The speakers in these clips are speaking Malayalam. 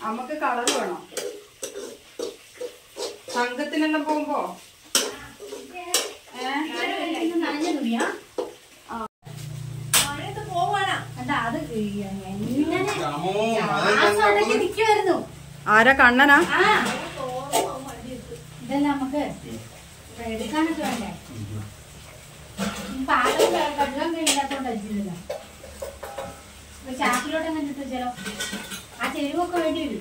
നമുക്ക് കളർ വേണം സംഘത്തിനെല്ലാം പോകുമ്പോ നനഞ്ഞ തുണിയാ മഴയത്ത് പോവാനാ അല്ല അത് എങ്ങനെ രാമോ, ഗ്യാസ് ഉണ്ടെങ്കി നിക്കുവായിരുന്നു ആരാ കണ്ണനാ ആ ഇതെല്ലാം നമുക്ക് എടുക്കാനൊക്കെ വേണ്ടേ ഈ പാകം കഴുകാൻ കഴിയാത്തോണ്ട് അടിച്ചില്ല ഒരു ചാക്കിലോട്ട് അങ്ങനെ ഇട്ട് വെച്ചാലോ ആ ചെരുവൊക്കെ വേണ്ടി വരും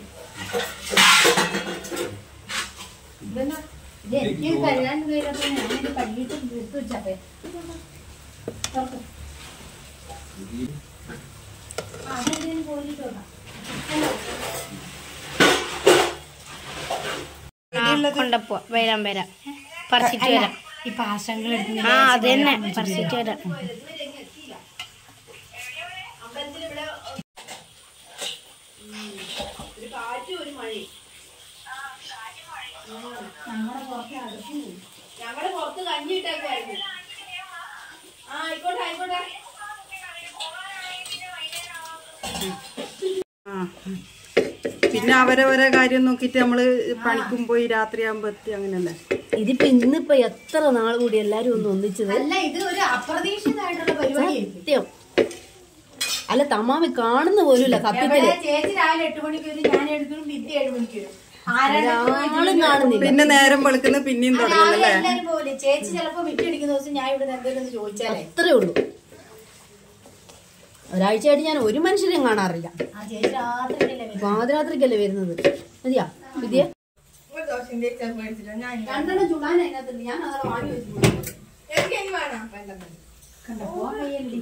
ഇതെന്നാ ഇത് എനിക്ക് കഴുകാൻ കഴിയാത്തോണ്ട് ഞാനിത് കഴുകിയിട്ട് എടുത്ത് വെച്ചപ്പേ തുറക്ക്. ആ, അതെന്തിനും കോരിയിട്ട് വെക്കാം. കൊണ്ടപ്പോ വരാം വരാം പറിച്ചിട്ട് അല്ല, വരാം ഈ പാശങ്ങൾ ആ അത് തന്നെ പറിച്ചിട്ട് വരാം അമ്പലത്തിൽ ഇവിടെ ഒരു കാറ്റും ഒരു മഴയും നമ്മുടെ പുറത്തെ അടുപ്പ് പോയി. ഞങ്ങള് പുറത്ത് കഞ്ഞി ഇട്ടേക്കുമായിരുന്നു ആ ആയിക്കോട്ടെ ആയിക്കോട്ടെ ആ പിന്നെ അവരവരെ കാര്യം നോക്കിട്ട് നമ്മള് പണിക്കും പോയി രാത്രിയാകുമ്പോ എത്തി അങ്ങനല്ലേ ഇതിപ്പോ ഇന്നിപ്പോ എത്ര നാൾ കൂടി എല്ലാരും ഒന്ന് ഒന്നിച്ചത് അല്ല ഇത് ഒരു അപ്രതീക്ഷിതമായിട്ടുള്ള പരിപാടിയായിരിക്കും സത്യം അല്ല തമാമി കാണുന്ന പോലുമില്ല സത്യത്തില് എവിടെ ചേച്ചി രാവിലെ എട്ട് മണിക്ക് വരും ഞാൻ എടുക്കും വിദ്യ ഏഴ് മണിക്ക് വരും ആരാണ് ആളും കാണുന്നില്ല പിന്നെ നേരം വെളുക്കുന്ന പിന്നെയും രാവിലെ തുടങ്ങുന്നല്ലേ എല്ലാരും പോലെ ചേച്ചി ചിലപ്പോ വിറ്റടിക്കുന്ന ദിവസം ഞാൻ ഇവിടെ എന്തെങ്കിലും ഒന്ന് ചോദിച്ചാലേ അത്രേ ഉള്ളൂ ഒരാഴ്ചയായിട്ട് ഞാൻ ഒരു മനുഷ്യരെയും കാണാറില്ല ആ ചേച്ചി രാത്രിയല്ലേ വരും പാതിരാത്രിക്കല്ലേ വരുന്നത് മതിയാ വിദ്യ രണ്ടെണ്ണം ചുടാൻ അതിനകത്തുണ്ട് ഞാൻ അതവിടെ വാങ്ങി വെച്ചു കണ്ടോ പോവാൻ വയ്യല്ലേ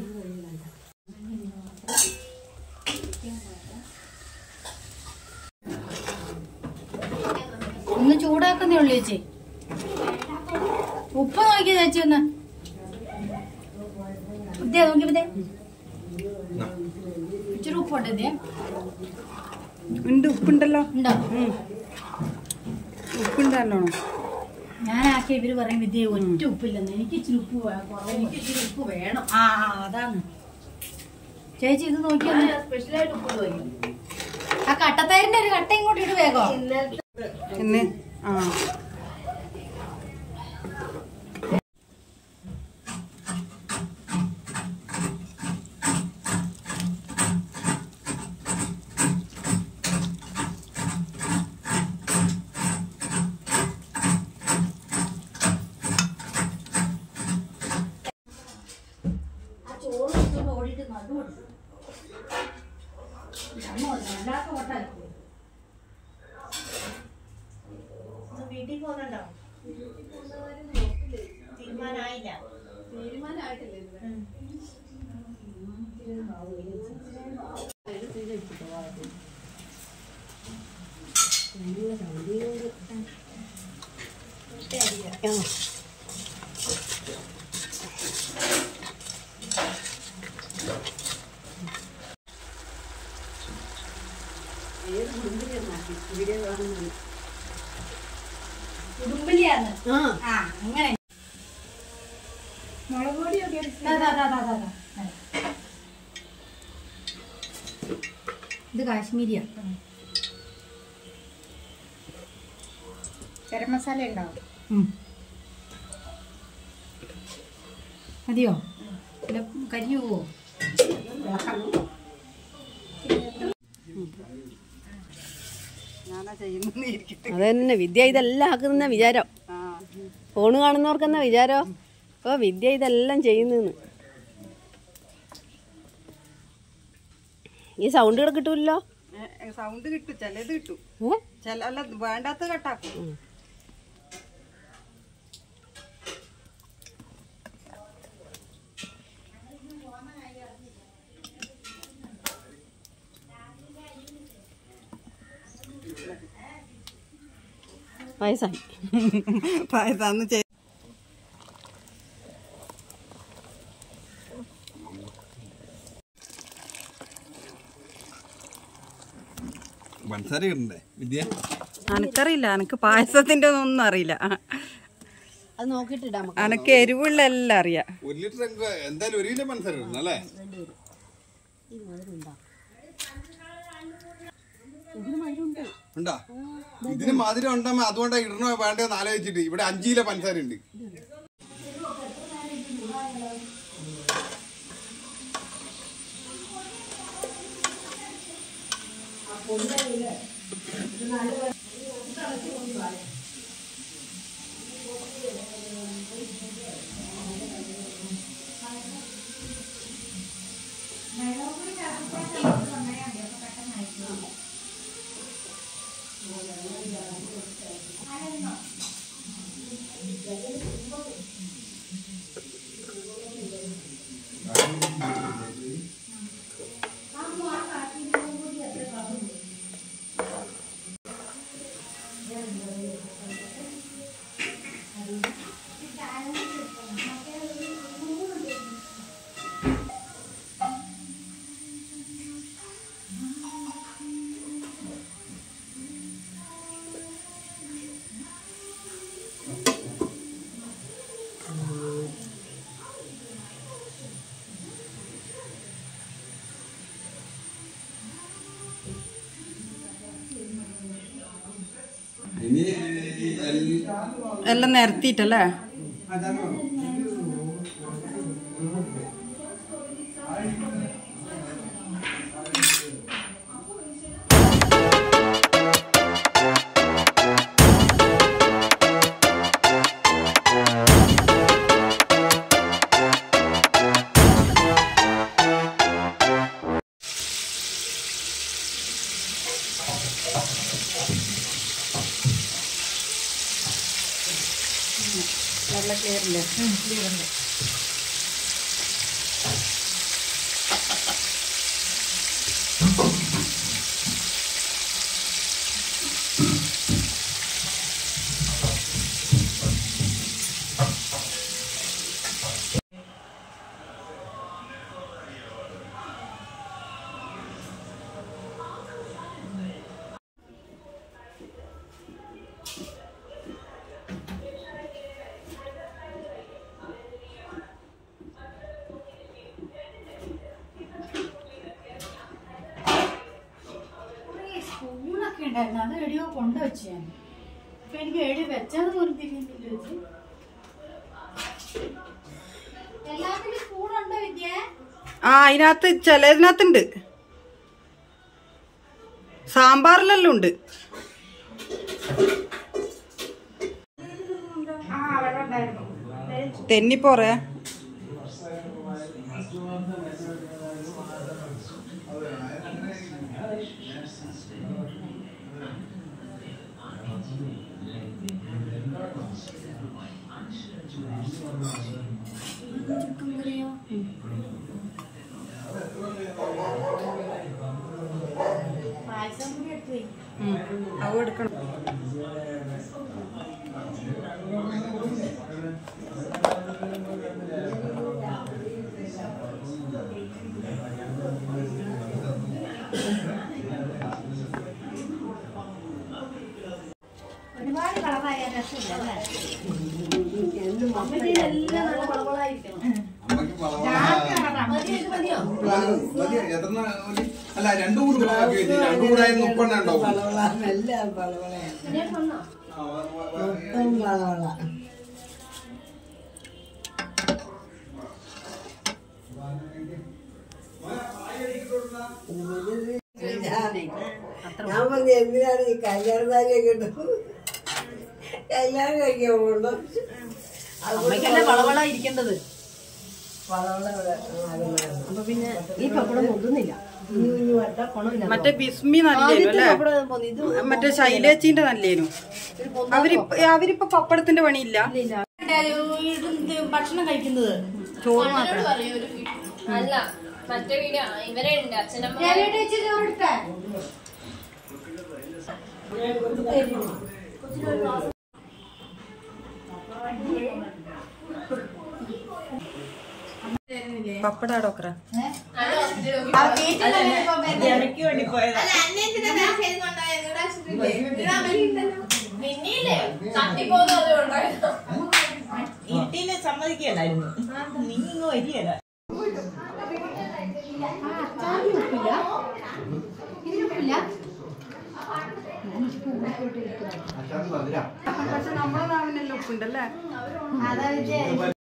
ഒന്ന് ചൂടാക്കുന്നേ ഉള്ളു ചേച്ചി ഉപ്പ് നോക്കി ചേച്ചി ഒന്ന് ഇതേ നോക്കി ഇതേ ഇച്ചിരി ഉപ്പുണ്ട് ഇതേ ഉണ്ട് ഉപ്പുണ്ടല്ലോ ഉണ്ടോ ഉം. ഉപ്പുണ്ട് നല്ലോണം ഞാനാക്കി ഇവര് പറയും വിദ്യ ഒറ്റ ഉപ്പില്ലെന്ന് എനിക്ക് ഇച്ചിരി ഉപ്പ് വേ- കുറവ് എനിക്ക് ഇച്ചിരി ഉപ്പ് വേണം ആ ആ, അതാണ് ചേച്ചി ഇത് നോക്കിയൊന്ന് സ്പെഷ്യലായിട്ട് ഉപ്പ് പോയി ആ കട്ടത്തൈരിന്റെ ഒരു കട്ട ഇങ്ങോട്ട് ഇട്ട് വേഗം എന്ന് ആ ആ ചോറ് വെച്ചോണ്ട് ഓടിയിട്ട് നടു കൊടുത്തു. നമ്മ വല്ലാത്ത ഓട്ടായിരിക്കും. ഒന്ന് വീട്ടിൽ പോകുന്നുണ്ടോ തീരുമാനമായില്ല ഉടുമ്പലിയാണ് ആ ആ അങ്ങനെ മുളക് പൊടിയൊക്കെ ദാ, ദാ, ദാ, ദാ, ദാ, ദാ. ഇത് കാശ്മീരിയാ ഗരം മസാല ഉണ്ടാവും ഉം. മതിയോ അല്ല കരിഞ്ഞു പോവോ ഞാനാ ചെയ്യുന്ന ഇരിക്കട്ടെ അതന്നെ വിദ്യ ഇതെല്ലാം ആക്കുന്ന വിചാരം ആ ഫോണ് കാണുന്നവർക്കെന്നാ വിചാരോ അപ്പൊ വിദ്യ ഇതെല്ലാം ചെയ്യുന്നെന്ന് ഈ സൗണ്ട് ഇവിടെ കിട്ടൂല്ലോ സൗണ്ട് കിട്ടും ചിലത് കിട്ടും ഏ ചില അല്ല വേണ്ടാത്ത കട്ടാക്കും വയസ്സായി പായസാന്ന് ചെയ് പഞ്ചസാര ഇടണ്ടേ വിദ്യ എനക്കറിയില്ല എനക്ക് പായസത്തിന്റെ ഒന്നും അറിയില്ല അത് നോക്കിയിട്ട് ഇടാം നമുക്ക് എനക്ക് എരിവുള്ള എല്ലാം അറിയാം ഒരു ലിറ്റർ ഒക്കെ എന്തായാലും ഒരു കിലോ പഞ്ചസാര ഇടണം അല്ലേ ഉണ്ടാ ഇതിന് മധുരം ഉണ്ടാകുമ്പോ അതുകൊണ്ടാ ഇടണോ വേണ്ടോ എന്ന് ആലോചിച്ചിട്ട് ഇവിടെ അഞ്ചു കിലോ പഞ്ചസാര ഉണ്ട് ഇനി എല്ലാം നിരത്തിയിട്ടല്ലേ നല്ല ക്ലിയർ ഇല്ലേ സ്പൂണൊക്കെ ഉണ്ടായിരുന്നു അത് എവിടെയോ കൊണ്ടുവച്ചു ഞാൻ അപ്പൊ എനിക്ക് എഴുതി വെച്ചത് പോലും തിരിയുന്നില്ല ചേച്ചി എല്ലാത്തിനും സ്പൂണുണ്ടോ വിദ്യ ആ അതിനകത്ത് ചിലതിനകത്തുണ്ട് സാമ്പാറിലെല്ലാം ഉണ്ട് തെന്നിപ്പോറേ പായസം കൂടി എടുത്തു പോയി അത് എടുക്കണം ഒരുപാട് കളറായ രസമില്ല അല്ലേ അമ്മയ്ക്ക് ഇതെല്ലാം നല്ല കളകളായിരിക്കണം അമ്മക്ക് വളവള. മതിയോ മതിയോ മതി, എത്രണ്ണ മതി? അല്ല രണ്ടു കൂടി ആക്കി വെച്ച് രണ്ടു കൂടെ ആയിരുന്നു മുപ്പെണ്ണം ഉണ്ടാവും പിന്നെ വന്നോ ആ, വ- വ- വ- ഞാൻ പറഞ്ഞു എന്തിനാണ് ഈ കല്യാണത്താരിയൊക്കെ ഇട്ടത് കല്യാണം കഴിക്കാൻ പോകണ്ട അമ്മയ്ക്കല്ലേ വളവള ഇരിക്കേണ്ടത് വളവള അപ്പൊ പിന്നെ ഈ പപ്പടം മുട്ടുന്നില്ല മറ്റേ ബിസ്മി നല്ലേനു അല്ലേ ഇത് മറ്റേ ശൈലേച്ചിന്റെ നല്ലേനു അവരിപ്പ അവരിപ്പോ പപ്പടത്തിന്റെ പണിയില്ല ഭക്ഷണം കഴിക്കുന്നത് ചോറ് മാത്രം എന്നോട് പറയൂ ഒരു വീ- അല്ല മറ്റേ വീഡിയോ ഇവരെ ഉണ്ട് അച്ഛനമ്മ രവിയുടെ വെച്ച് ചോറിട്ടെ പപ്പട ഡോക്ടറെ അതോ, ആ വീട്ടിലല്ലേ ഇപ്പൊ വരുന്നത്? അല്ല അന്നെ എന്തിനാ ചെയ്ത് കൊണ്ടുപോയത് ഇവിടെ ആശുപത്രിയില്ലേ? ഇവിടെ അമ്മയില്ലല്ലോ. നിന്നെയില്ലേ തട്ടിപ്പോകുന്ന അത് ഉണ്ടായിരുന്നു ഇരുട്ടീനെ സമ്മതിക്കല്ലായിരുന്നു നീ ഇങ്ങ് വരികയല്ല ആ, അച്ചാറിന് ഉപ്പില്ല ഇതിന് ഉപ്പില്ല പക്ഷെ നമ്മളെ നാവിനെല്ലാം ഉപ്പുണ്ടല്ലേ അതാ വിജയ്